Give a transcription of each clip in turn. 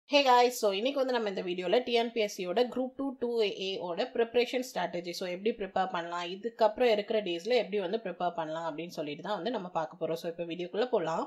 hey guys so இன்னைக்கு வந்து நம்ம இந்த வீடியோவில் டிஎன்பிஎஸ்சியோட குரூப் டூ டூ ஏஓட ப்ரிப்ரேஷன் ஸ்ட்ராட்டஜி ஸோ எப்படி ப்ரிப்பேர் பண்ணலாம் இதுக்கப்புறம் இருக்கிற டேஸில் எப்படி வந்து ப்ரிப்பேர் பண்ணலாம் அப்படின்னு சொல்லிட்டு தான் வந்து நம்ம பார்க்க போகிறோம் ஸோ இப்போ வீடியோக்குள்ளே போகலாம்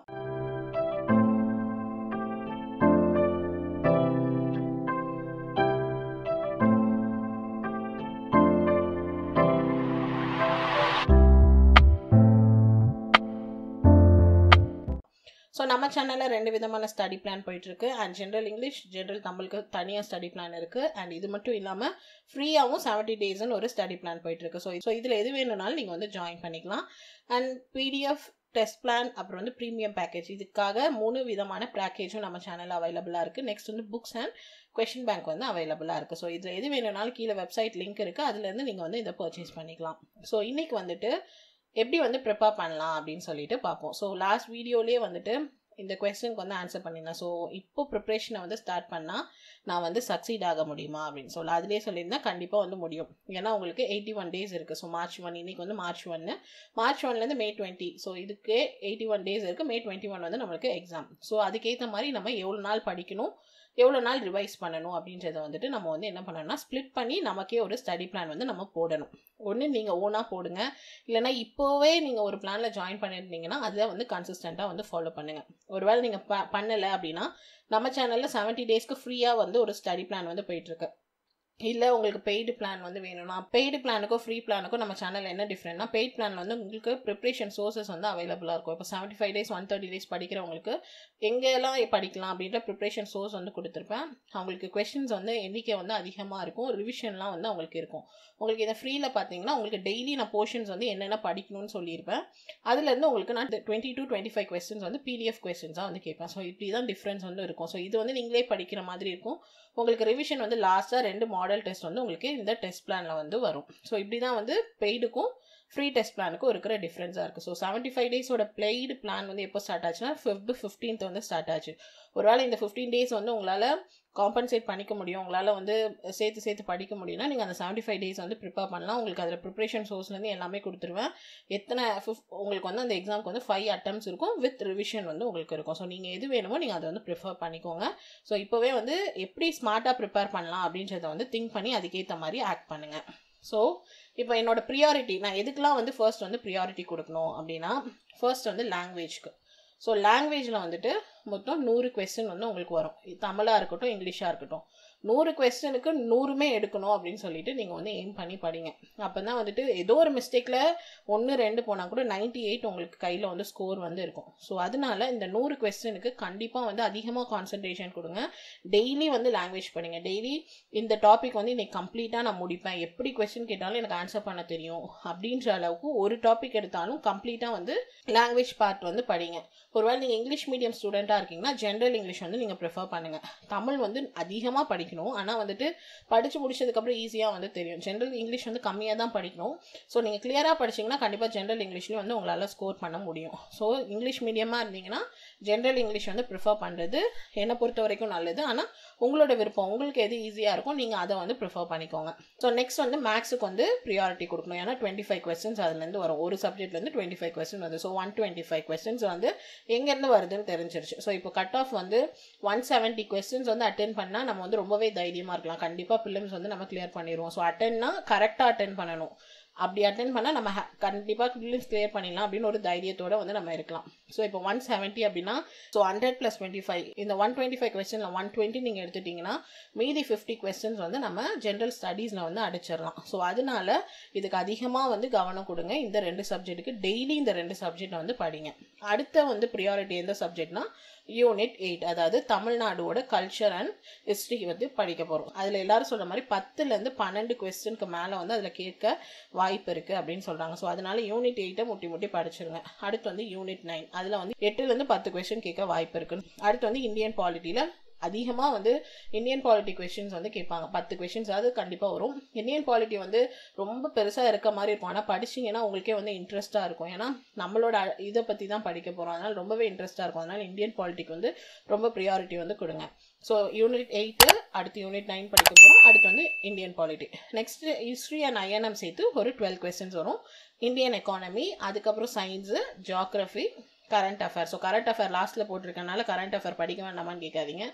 ஸோ நம்ம சேனலில் ரெண்டு விதமான ஸ்டடி பிளான் போயிட்டுருக்கு அண்ட் ஜென்ரல் இங்கிலீஷ் ஜென்ரல் தமிழுக்கு தனியாக ஸ்டடி பிளான் இருக்குது அண்ட் இது மட்டும் இல்லாமல் ஃப்ரீயாகவும் செவன்ட்டி டேஸ்னு ஒரு ஸ்டடி பிளான் போயிட்டுருக்கு ஸோ ஸோ இதில் எது வேணும்னாலும் நீங்கள் வந்து ஜாயின் பண்ணிக்கலாம் அண்ட் பிடிஎஃப் டெஸ்ட் பிளான் அப்புறம் வந்து ப்ரீமியம் பேக்கேஜ் இதுக்காக மூணு விதமான பேக்கேஜும் நம்ம சேனலில் அவைலபிளாக இருக்குது நெக்ஸ்ட் வந்து புக்ஸ் அண்ட் கொஷின் பேங்க் வந்து அவைலபிளாக இருக்குது ஸோ இதில் எது வேணும்னாலும் கீழே வெப்சைட் லிங்க் இருக்குது அதுலேருந்து நீங்கள் வந்து இதை பர்ச்சேஸ் பண்ணிக்கலாம் ஸோ இன்றைக்கி வந்துட்டு எப்படி வந்து ப்ரிப்பேர் பண்ணலாம் அப்படின்னு சொல்லிட்டு பார்ப்போம் ஸோ லாஸ்ட் வீடியோலேயே வந்துட்டு இந்த கொஸ்டினுக்கு வந்து ஆன்சர் பண்ணியிருந்தேன் ஸோ இப்போ ப்ரிப்ரேஷனை வந்து ஸ்டார்ட் பண்ணால் நான் வந்து சக்சீட் ஆக முடியுமா அப்படின்னு சொல்லி அதுலேயே சொல்லியிருந்தேன் கண்டிப்பாக வந்து முடியும் ஏன்னா உங்களுக்கு எயிட்டி ஒன் டேஸ் இருக்குது ஸோ மார்ச் ஒன் இன்னைக்கு வந்து மார்ச் ஒன்று மார்ச் ஒன்லேருந்து மே டுவெண்ட்டி ஸோ இதுக்கு எயிட்டி ஒன் டேஸ் இருக்குது மே டுவெண்ட்டி ஒன் வந்து நம்மளுக்கு எக்ஸாம் ஸோ அதுக்கேற்ற மாதிரி நம்ம எவ்வளோ நாள் படிக்கணும் எவ்வளோ நாள் ரிவைஸ் பண்ணணும் அப்படின்றத வந்துட்டு நம்ம வந்து என்ன பண்ணணும்னா ஸ்ப்ளிட் பண்ணி நமக்கே ஒரு ஸ்டடி பிளான் வந்து நம்ம போடணும் ஒன்று நீங்கள் ஓனாக போடுங்க இல்லைனா இப்போவே நீங்கள் ஒரு பிளானில் ஜாயின் பண்ணியிருந்தீங்கன்னா அதை வந்து கன்சிஸ்டண்ட்டாக வந்து ஃபாலோ பண்ணுங்கள் ஒருவேளை நீங்கள் ப பண்ணலை அப்படின்னா நம்ம சேனலில் செவன்ட்டி டேஸ்க்கு ஃப்ரீயாக வந்து ஒரு ஸ்டடி பிளான் வந்து போயிட்டுருக்கு இல்லை உங்களுக்கு பெய்டு பிளான் வந்து வேணும்னா பெய்டு பிளானுக்கும் ஃப்ரீ பிளானுக்கும் நம்ம சேனலில் என்ன டிஃப்ரெண்ட்னா பெய்ட் பிளான் வந்து உங்களுக்கு ப்ரிப்ரேஷன் சோர்சஸ் வந்து அவைலபிளாக இருக்கும் இப்போ seventy five days one thirty days படிக்கிறவங்களுக்கு எங்கெல்லாம் படிக்கலாம் அப்படின்ற ப்ரிப்ரேஷன் சோர்ஸ் வந்து கொடுத்துருப்பேன் அவங்களுக்கு கொஷின்ஸ் வந்து எண்ணிக்கை வந்து அதிகமாக இருக்கும் ரிவிஷன்லாம் வந்து அவங்களுக்கு இருக்கும் உங்களுக்கு இதை ஃப்ரீயில் பார்த்தீங்கன்னா உங்களுக்கு டெய்லி நான் போர்ஷன்ஸ் வந்து என்னென்ன படிக்கணும்னு சொல்லியிருப்பேன் அதுலேருந்து உங்களுக்கு நான் twenty to twenty five questions வந்து பிடிஎஃப் கொஸ்டின்ஸாக வந்து கேட்பேன் ஸோ இப்படி தான் டிஃப்ரென்ஸ் வந்து இருக்கும் ஸோ இது வந்து நீங்களே படிக்கிற மாதிரி இருக்கும் உங்களுக்கு ரிவிஷன் வந்து லாஸ்ட்டாக ரெண்டு மாடல் டெஸ்ட் வந்து உங்களுக்கு இந்த டெஸ்ட் பிளானில் வந்து வரும் ஸோ இப்படி தான் வந்து பெய்டுக்கும் ஃப்ரீ டெஸ்ட் பிளானுக்கும் இருக்கிற டிஃப்ரென்ஸாக இருக்குது ஸோ செவன்ட்டி ஃபைவ் டேஸோட பிளெய்டு பிளான் வந்து எப்போ ஸ்டார்ட் ஆச்சுன்னா ஃபிஃப்த் ஃபிஃப்டீன்த் வந்து ஸ்டார்ட் ஆச்சு ஒருவேளை இந்த ஃபிஃப்டீன் டேஸ் வந்து உங்களால் காம்பன்சேட் பண்ணிக்க முடியும் உங்களால் வந்து சேர்த்து சேர்த்து படிக்க முடியும்னா நீங்கள் அந்த செவன்ட்டி ஃபைவ் டேஸ் வந்து ப்ரிப்பேர் பண்ணலாம் உங்களுக்கு அதில் ப்ரிப்ரேஷன் சோர்ஸ்லேருந்து எல்லாமே கொடுத்துருவேன் எத்தனை ஃபிஃப் உங்களுக்கு வந்து அந்த எக்ஸாமுக்கு வந்து ஃபைவ் அட்டம்ஸ் இருக்கும் வித் ரிவிஷன் வந்து உங்களுக்கு இருக்கும் ஸோ நீங்கள் எது வேணுமோ நீங்கள் அதை வந்து ப்ரிஃபர் பண்ணிக்கோங்க ஸோ இப்போவே வந்து எப்படி ஸ்மார்ட்டாக ப்ரிப்பேர் பண்ணலாம் அப்படின்றத வந்து திங்க் பண்ணி அதுக்கேற்ற மாதிரி ஆக்ட் பண்ணுங்கள் ஸோ இப்போ என்னோட ப்ரியாரிட்டி நான் எதுக்கெலாம் வந்து ஃபர்ஸ்ட் வந்து ப்ரியாரிட்டி கொடுக்கணும் அப்படின்னா ஃபர்ஸ்ட் வந்து லாங்குவேஜ்க்கு ஸோ லாங்குவேஜில் வந்துட்டு மொத்தம் நூறு கொஸ்டின் வந்து உங்களுக்கு வரும் தமிழாக இருக்கட்டும் இங்கிலீஷாக இருக்கட்டும் நூறு கொஸ்டினுக்கு நூறுமே எடுக்கணும் அப்படின்னு சொல்லிட்டு நீங்கள் வந்து எய்ம் பண்ணி படிங்க அப்போ தான் வந்துட்டு ஏதோ ஒரு மிஸ்டேக்கில் ஒன்று ரெண்டு போனால் கூட நைன்ட்டி எயிட் உங்களுக்கு கையில் வந்து ஸ்கோர் வந்து இருக்கும் ஸோ அதனால இந்த நூறு கொஸ்டினுக்கு கண்டிப்பாக வந்து அதிகமாக கான்சன்ட்ரேஷன் கொடுங்க டெய்லி வந்து லாங்குவேஜ் படிங்க டெய்லி இந்த டாபிக் வந்து இன்னைக்கு கம்ப்ளீட்டாக நான் முடிப்பேன் எப்படி கொஸ்டின் கேட்டாலும் எனக்கு ஆன்சர் பண்ண தெரியும் அப்படின்ற அளவுக்கு ஒரு டாபிக் எடுத்தாலும் கம்ப்ளீட்டாக வந்து லாங்குவேஜ் பார்ட் வந்து படிங்க ஒருவேளை நீங்கள் இங்கிலீஷ் மீடியம் ஸ்டூடெண்ட்டாக இருக்கீங்கன்னா ஜென்ரல் இங்கிலீஷ் வந்து நீங்கள் ப்ரிஃபர் பண்ணுங்கள் தமிழ் வந்து அதிகமாக படிக்கணும் ஆனால் வந்துட்டு படித்து முடிச்சதுக்கப்புறம் ஈஸியாக வந்து தெரியும் ஜென்ரல் இங்கிலீஷ் வந்து கம்மியாக தான் படிக்கணும் ஸோ நீங்கள் கிளியராக படிச்சிங்கன்னா கண்டிப்பாக ஜென்ரல் இங்கிலீஷ்லேயும் வந்து உங்களால் ஸ்கோர் பண்ண முடியும் ஸோ இங்கிலீஷ் மீடியமாக இருந்தீங்கன்னா ஜென்ரல் இங்கிலீஷ் வந்து ப்ரிஃபர் பண்ணுறது என்னை பொறுத்த வரைக்கும் நல்லது ஆனால் உங்களோட விருப்பம் உங்களுக்கு எது ஈஸியாக இருக்கும் நீங்கள் அதை வந்து ப்ரிஃபர் பண்ணிக்கோங்க ஸோ நெக்ஸ்ட் வந்து மேக்ஸுக்கு வந்து ப்ரியாரிட்டி கொடுக்கணும் ஏன்னா டுவெண்ட்டி ஃபைவ் கொஸ்டின்ஸ் அதுலேருந்து வரும் ஒரு சப்ஜெக்ட்லேருந்து டுவெண்ட்டி ஃபைவ் கொஸ்டின் வருது so one twenty five questions வந்து எங்கேருந்து வருதுன்னு தெரிஞ்சிருச்சு ஸோ இப்போ கட் ஆஃப் வந்து ஒன் செவன்ட்டி கொஸ்டின்ஸ் வந்து அட்டென்ட் பண்ணால் நம்ம வந்து ரொம்பவே தைரியமாக இருக்கலாம் கண்டிப்பாக ஃபிலிம்ஸ் வந்து நம்ம கிளியர் பண்ணிடுவோம் ஸோ அட்டென்னா கரெக்டாக அட்டென்ட் பண்ணணும் அப்படி அட்டென்ட் பண்ணால் நம்ம கண்டிப்பாக ஃபிலிம்ஸ் கிளியர் பண்ணிடலாம் அப்படின்னு ஒரு தைரியத்தோடு வந்து நம்ம இருக்கலாம் ஸோ இப்போ ஒன் செவன்ட்டி அப்படின்னா so hundred plus twenty five இந்த ஒன் டுவெண்ட்டி ஃபைவ் கொஸ்டினில் ஒன் டுவெண்ட்டி நீங்கள் எடுத்துட்டிங்கன்னா மீதி ஃபிஃப்டி கொஸ்டின்ஸ் வந்து நம்ம ஜென்ரல் ஸ்டடீஸில் வந்து அடிச்சிடலாம் ஸோ அதனால இதுக்கு அதிகமாக வந்து கவனம் கொடுங்க இந்த ரெண்டு சப்ஜெக்ட்டுக்கு டெய்லி இந்த ரெண்டு சப்ஜெக்டை வந்து படிங்க அடுத்த வந்து ப்ரியாரிட்டி எந்த சப்ஜெக்ட்னா யூனிட் எயிட் அதாவது தமிழ்நாடோட கல்ச்சர் அண்ட் ஹிஸ்ட்ரி வந்து படிக்க போகிறோம் அதில் எல்லாரும் சொல்கிற மாதிரி பத்துலேருந்து பன்னெண்டு கொஸ்டினுக்கு மேலே வந்து அதில் கேட்க வாய்ப்பு இருக்குது அப்படின்னு சொல்கிறாங்க ஸோ அதனால யூனிட் எயிட்டை முட்டி முட்டி படிச்சிருங்க அடுத்து வந்து யூனிட் நைன் அதில் வந்து எட்டுலேருந்து பத்து கொஸ்டின் கேட்க வாய்ப்பு இருக்குது அடுத்து வந்து இந்தியன் பாலிட்டியில் அதிகமாக வந்து இந்தியன் பாலிட்டி கொஷின்ஸ் வந்து கேட்பாங்க பத்து கொஷின்ஸ் அது கண்டிப்பாக வரும் இந்தியன் பாலிட்டி வந்து ரொம்ப பெருசாக இருக்க மாதிரி இருக்கும் ஆனால் படிச்சிங்கன்னா உங்களுக்கே வந்து இன்ட்ரெஸ்ட்டாக இருக்கும் ஏன்னா நம்மளோட இதை பற்றி தான் படிக்க போகிறோம் அதனால் ரொம்பவே இன்ட்ரெஸ்ட்டாக இருக்கும் அதனால் இந்தியன் பாலிட்டிக்கு வந்து ரொம்ப ப்ரியாரிட்டி வந்து கொடுங்க ஸோ யூனிட் எயிட்டு அடுத்து யூனிட் நைன் படிக்க போகிறோம் அடுத்து வந்து Indian polity next history and INM சேர்த்து ஒரு டுவெல் கொஸ்டின்ஸ் வரும் இந்தியன் எக்கானமி அதுக்கப்புறம் science geography current affair so current affair லாஸ்ட்டில் போட்டிருக்கனால கரண்ட் அஃபேர் படிக்க வேண்டாமான்னு கேட்காதீங்க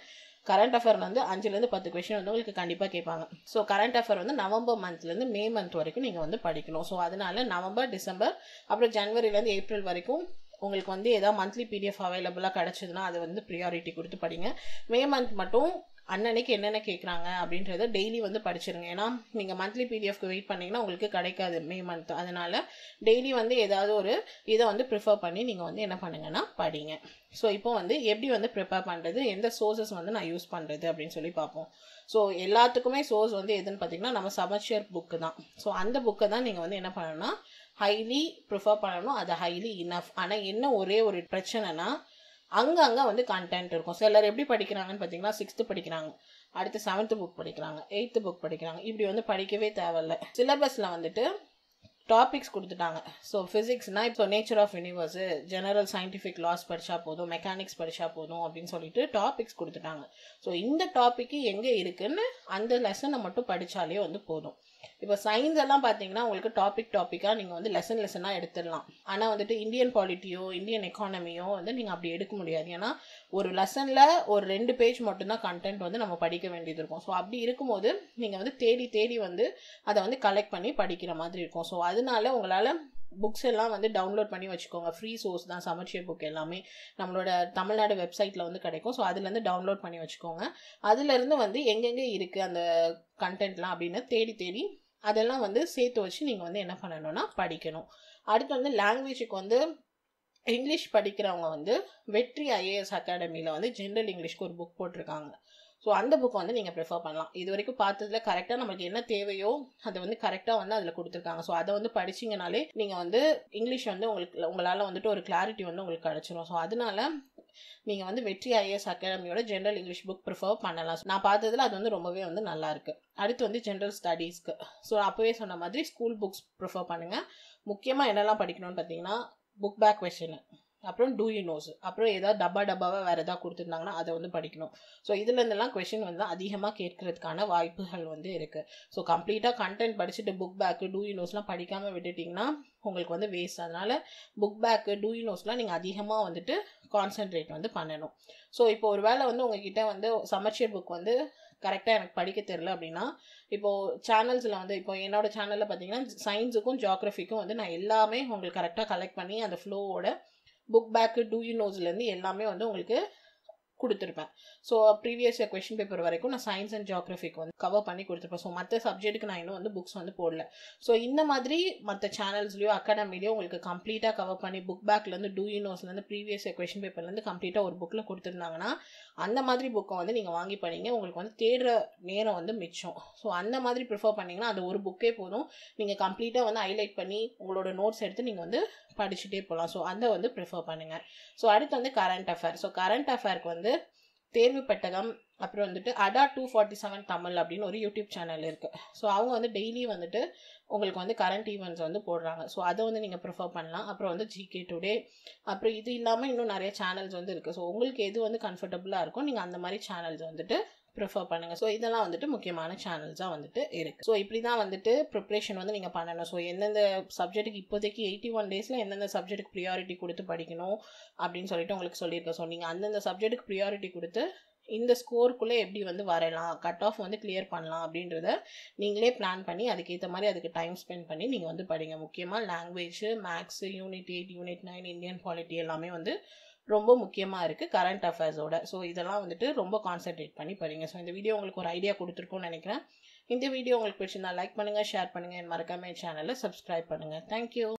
கரண்ட் அஃபேர் வந்து அஞ்சுலேருந்து பத்து கொஷின் வந்து உங்களுக்கு கண்டிப்பாக கேட்பாங்க ஸோ கரண்ட் அஃபேர் வந்து நவம்பர் மந்த்லேருந்து மே மந்த் வரைக்கும் நீங்கள் வந்து படிக்கணும் ஸோ அதனால நவம்பர் டிசம்பர் அப்புறம் ஜனவரிலேருந்து ஏப்ரல் வரைக்கும் உங்களுக்கு வந்து ஏதாவது மந்த்லி பிடிஎஃப் அவைலபிளாக கிடச்சிதுன்னா அது வந்து ப்ரியாரிட்டி கொடுத்து படிங்க மே மந்த் மட்டும் அன்னன்னைக்கு என்னென்ன கேட்குறாங்க அப்படின்றத டெய்லி வந்து படிச்சிருங்க ஏன்னா நீங்கள் மந்த்லி பிடிஎஃப்க்கு வெயிட் பண்ணிங்கன்னா உங்களுக்கு கிடைக்காது மே மந்த் அதனால் டெய்லி வந்து ஏதாவது ஒரு இதை வந்து ப்ரிஃபர் பண்ணி நீங்கள் வந்து என்ன பண்ணுங்கன்னா படிங்க ஸோ இப்போ வந்து எப்படி வந்து ப்ரிப்பேர் பண்ணுறது எந்த சோர்சஸ் வந்து நான் யூஸ் பண்ணுறது அப்படின்னு சொல்லி பார்ப்போம் ஸோ எல்லாத்துக்குமே சோர்ஸ் வந்து எதுன்னு பார்த்தீங்கன்னா நம்ம சமச்சர் புக்கு தான் ஸோ அந்த புக்கை தான் நீங்கள் வந்து என்ன பண்ணணும்னா ஹைலி ப்ரிஃபர் பண்ணணும் அது ஹைலி இனஃப் ஆனால் என்ன ஒரே ஒரு பிரச்சனைனா அங்கங்கே வந்து கண்டென்ட் இருக்கும் சிலர் எப்படி படிக்கிறாங்கன்னு பார்த்தீங்கன்னா சிக்ஸ்த்து படிக்கிறாங்க அடுத்து செவன்த்து புக் படிக்கிறாங்க எயித்து புக் படிக்கிறாங்க இப்படி வந்து படிக்கவே தேவையில்ல சிலபஸில் வந்துட்டு டாபிக்ஸ் கொடுத்துட்டாங்க ஸோ ஃபிசிக்ஸ்னால் இப்போ nature of universe general scientific laws படித்தா போதும் மெக்கானிக்ஸ் படித்தா போதும் அப்படின்னு சொல்லிட்டு டாபிக்ஸ் கொடுத்துட்டாங்க ஸோ இந்த டாப்பிக்கு எங்கே இருக்குன்னு அந்த லெசனை மட்டும் படித்தாலே வந்து போதும் இப்போ சயின்ஸ் எல்லாம் பார்த்தீங்கன்னா உங்களுக்கு டாபிக் டாப்பிக்காக நீங்கள் வந்து லெசன் லெசனாக எடுத்துடலாம் ஆனால் வந்துட்டு இந்தியன் பாலிட்டியோ இந்தியன் எக்கானமியோ வந்து நீங்கள் அப்படி எடுக்க முடியாது ஏன்னா ஒரு லெசனில் ஒரு ரெண்டு பேஜ் மட்டும்தான் கண்டென்ட் வந்து நம்ம படிக்க வேண்டியது இருக்கும் ஸோ அப்படி இருக்கும்போது நீங்கள் வந்து தேடி தேடி வந்து அதை வந்து கலெக்ட் பண்ணி படிக்கிற மாதிரி இருக்கும் ஸோ அதனால உங்களால் புக்ஸ் எல்லாம் வந்து டவுன்லோட் பண்ணி வச்சுக்கோங்க ஃப்ரீ சோர்ஸ் தான் சமச்சீர் புக் எல்லாமே நம்மளோட தமிழ்நாடு வெப்சைட்டில் வந்து கிடைக்கும் ஸோ அதுலேருந்து டவுன்லோட் பண்ணி வச்சுக்கோங்க அதுலேருந்து வந்து எங்கெங்கே இருக்குது அந்த கண்டென்ட்லாம் அப்படின்னு தேடி தேடி அதெல்லாம் வந்து சேர்த்து வச்சு நீங்கள் வந்து என்ன பண்ணணும்னா படிக்கணும் அடுத்து வந்து லாங்குவேஜுக்கு வந்து இங்கிலீஷ் படிக்கிறவங்க வந்து வெற்றி ஐஏஎஸ் அகாடமியில் வந்து ஜென்ரல் இங்கிலீஷ்க்கு ஒரு புக் போட்டிருக்காங்க ஸோ அந்த புக்கை வந்து நீங்கள் ப்ரிஃபர் பண்ணலாம் இது வரைக்கும் பார்த்ததுல கரெக்டாக நம்மளுக்கு என்ன தேவையோ அதை வந்து கரெக்டாக வந்து அதில் கொடுத்துருக்காங்க ஸோ அதை வந்து படிச்சிங்கனாலே நீங்கள் வந்து இங்கிலீஷ் வந்து உங்களுக்கு உங்களால் வந்துட்டு ஒரு கிளாரிட்டி வந்து உங்களுக்கு கிடச்சிரும் ஸோ அதனால நீங்கள் வந்து வெற்றி ஐஏஎஸ் அகாடமியோட ஜென்ரல் இங்கிலீஷ் புக் ப்ரிஃபர் பண்ணலாம் நான் பார்த்ததுல அது வந்து ரொம்பவே வந்து நல்லா இருக்கு அடுத்து வந்து ஜென்ரல் ஸ்டடீஸ்க்கு ஸோ அப்போவே சொன்ன மாதிரி ஸ்கூல் புக்ஸ் ப்ரிஃபர் பண்ணுங்கள் முக்கியமாக என்னெல்லாம் படிக்கணும்னு பார்த்தீங்கன்னா புக் பேக் கொஷின் அப்புறம் டூ யூ நோஸ் அப்புறம் ஏதாவது டப்பா டப்பாவாக வேறு ஏதாவது கொடுத்துருந்தாங்கன்னா அதை வந்து படிக்கணும் ஸோ இதுலேருந்துலாம் கொஷின் வந்து அதிகமாக கேட்கறதுக்கான வாய்ப்புகள் வந்து இருக்குது ஸோ கம்ப்ளீட்டாக கண்டென்ட் படிச்சுட்டு புக் பேக்கு டூ யூ நோஸ்லாம் படிக்காமல் விட்டுட்டிங்கன்னா உங்களுக்கு வந்து வேஸ்ட் அதனால் புக் பேக்கு டூ யூ நோஸ்லாம் நீங்கள் அதிகமாக வந்துட்டு கான்சென்ட்ரேட் வந்து பண்ணணும் ஸோ இப்போ ஒரு வேளை வந்து உங்ககிட்ட வந்து சமச்சீர் புக் வந்து கரெக்டாக எனக்கு படிக்க தெரில அப்படின்னா இப்போது சேனல்ஸில் வந்து இப்போ என்னோட சேனலில் பார்த்தீங்கன்னா சயின்ஸுக்கும் ஜியாகிரஃபிக்கும் வந்து நான் எல்லாமே உங்களுக்கு கரெக்டாக கலெக்ட் பண்ணி அந்த ஃப்ளோவோட புக் பேக்கு டூ யூ நோஸ்லேருந்து எல்லாமே வந்து உங்களுக்கு கொடுத்துருப்பேன் so previous year question paper வரைக்கும் நான் சயின்ஸ் அண்ட் ஜியாகிரஃபிக்கு வந்து கவர் பண்ணி கொடுத்துருப்பேன் ஸோ மற்ற சப்ஜெக்ட்டுக்கு நான் இன்னும் வந்து புக்ஸ் வந்து போடல ஸோ இந்த மாதிரி மற்ற சேனல்ஸ்லையோ அகாடமிலையோ உங்களுக்கு கம்ப்ளீட்டாக கவர் பண்ணி புக் பேக்லேருந்து டூ யூனோஸ்லேருந்து ப்ரீவியஸ் இயர் கொஷின் பேப்பர்லேருந்து கம்ப்ளீட்டாக ஒரு புக்கில் கொடுத்துருந்தாங்கன்னா அந்த மாதிரி புக்கை வந்து நீங்கள் வாங்கி படிங்க உங்களுக்கு வந்து தேடுற நேரம் வந்து மிச்சம் ஸோ அந்த மாதிரி ப்ரிஃபர் பண்ணிங்கன்னா அது ஒரு புக்கே போதும் நீங்கள் கம்ப்ளீட்டாக வந்து ஹைலைட் பண்ணி உங்களோட நோட்ஸ் எடுத்து நீங்கள் வந்து படிச்சுட்டே போகலாம் ஸோ அதை வந்து ப்ரிஃபர் பண்ணுங்கள் ஸோ அடுத்து வந்து கரண்ட் அஃபேர் ஸோ கரண்ட் அஃபேருக்கு வந்து தேர்வு பெட்டகம் அப்புறம் வந்துட்டு அடா டூ ஃபார்ட்டி செவன் தமிழ் அப்படின்னு ஒரு யூடியூப் சேனல் இருக்குது ஸோ அவங்க வந்து டெய்லி வந்துட்டு உங்களுக்கு வந்து கரண்ட் ஈவெண்ட்ஸ் வந்து போடுறாங்க ஸோ அதை வந்து நீங்கள் ப்ரிஃபர் பண்ணலாம் அப்புறம் வந்து ஜிகே டுடே அப்புறம் இது இல்லாமல் இன்னும் நிறைய சேனல்ஸ் வந்து இருக்குது ஸோ உங்களுக்கு எது வந்து கம்ஃபர்டபுளாக இருக்கும் நீங்கள் அந்த மாதிரி சேனல்ஸ் வந்துட்டு ப்ரிஃபர் பண்ணுங்கள் ஸோ இதெல்லாம் வந்துட்டு முக்கியமான சேனல்ஸாக வந்துட்டு இருக்குது ஸோ இப்படி தான் வந்துட்டு ப்ரிப்ரேஷன் வந்து நீங்கள் பண்ணணும் ஸோ எந்தெந்த சப்ஜெக்ட்டுக்கு இப்போதைக்கு எயிட்டி ஒன் டேஸில் எந்தெந்த சப்ஜெக்ட்டுக்கு ப்ரியாரிட்டி கொடுத்து படிக்கணும் அப்படின்னு சொல்லிட்டு உங்களுக்கு சொல்லியிருக்கேன் ஸோ நீங்கள் அந்தந்த சப்ஜெக்ட்டுக்கு ப்ரியாரிட்டி கொடுத்து இந்த ஸ்கோருக்குள்ளே எப்படி வந்து வரலாம் கட் ஆஃப் வந்து கிளியர் பண்ணலாம் அப்படின்றத நீங்களே பிளான் பண்ணி அதுக்கேற்ற மாதிரி அதுக்கு டைம் ஸ்பெண்ட் பண்ணி நீங்கள் வந்து படிங்க முக்கியமாக language maths unit eight unit nine Indian polity எல்லாமே வந்து ரொம்ப முக்கியமாக இருக்குது கரண்ட் அஃபேர்ஸோட ஸோ இதெல்லாம் வந்துட்டு ரொம்ப கான்சென்ட்ரேட் பண்ணி படிங்க ஸோ இந்த வீடியோ உங்களுக்கு ஒரு ஐடியா கொடுத்துருக்கோன்னு நினைக்கிறேன் இந்த வீடியோ உங்களுக்கு பிடிச்சிருந்தா லைக் பண்ணுங்கள் ஷேர் பண்ணுங்கள் என் மறக்காம சேனலை சப்ஸ்கிரைப் பண்ணுங்கள் தேங்க்யூ